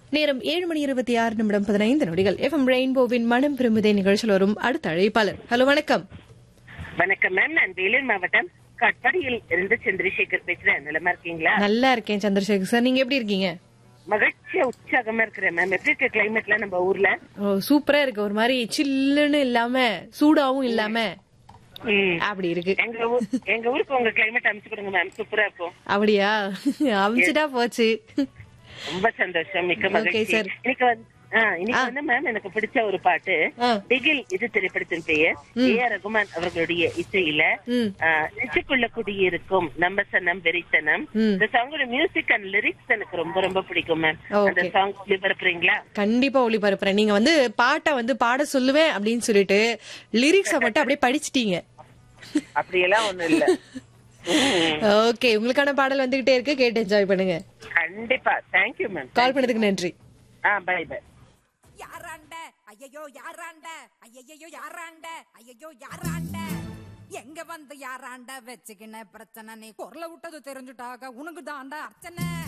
நேரம் ஏழு மணி இருபத்தி ஆறு நிமிடம் பதினைந்து நொடிகள் எஃப்எம் ரெயின்போவின் மனம் விரும்புதே நிகழ்ச்சியில் வரும் அடுத்த அழைப்பாளர் ஹலோ வணக்கம் வணக்கம் மேம் நான் வேலூர் மாவட்டம் கட்பாடியில் இருந்து சந்திரசேகர் பேசுறேன் நிலமா இருக்கீங்களா நல்லா இருக்கேன் சந்திரசேகர் சார் நீங்க எப்படி இருக்கீங்க மகிழ்ச்சியா உற்சாகமா இருக்கிறேன் மேம் எப்படி இருக்க கிளைமேட்ல நம்ம ஊர்ல ஓ சூப்பரா இருக்கு ஒரு மாதிரி சில்லுன்னு இல்லாம சூடாவும் இல்லாம ம். அப்படி இருக்கு எங்க ஊர் எங்க ஊருக்கு உங்க கிளைமேட் அமைச்சு கொடுங்க மேம் சூப்பரா இருக்கும் அப்படியா அமிச்சிட்டா போச்சு ரொம்ப சந்தோஷம் மிக்க Okay, மகிழ்ச்சி sir. இன்னைக்கு வந்து ஆ, இன்னைக்கு வந்து மேம் எனக்கு பிடிச்ச ஒரு பாட்டு ஆ. திகில் இது திரைப்படத்தின் பெயர் ஏ ஆர் ரகுமான் அவர்களுடைய இசையில ம். ஆ, நெஞ்சுக்குள்ள குடியிருக்கும் நம்ம சனம் வெறித்தனம் ம். இந்த சாங்கோட மியூசிக் அண்ட் லிரிக்ஸ் எனக்கு ரொம்ப ரொம்ப பிடிக்கும் மேம் அந்த Okay. சாங் ஒளிபரப்புறீங்களா கண்டிப்பா ஒளிபரப்புறேன் நீங்க வந்து பாட்டை வந்து பாட சொல்லுவேன் அப்படின்னு சொல்லிட்டு லிரிக்ஸ மட்டும் அப்படியே படிச்சிட்டீங்க அப்படியெல்லாம் ஒண்ணும் இல்ல ம். ஓகே உங்களுக்கான பாடல் வந்துகிட்டே இருக்கு கேட்டு என்ஜாய் பண்ணுங்க கண்டிப்பா தேங்க்யூ மேம் கால் பண்ணதுக்கு நன்றி ஆ பை பை யாராண்ட ஐயையோ யாராண்ட ஐயையோ யாராண்ட ஐயையோ யாராண்ட எங்க வந்து யாராண்ட வச்சுக்கின பிரச்சனை நீ குரல விட்டது தெரிஞ்சுட்டாக உனக்கு தாண்டா அர்ச்சனை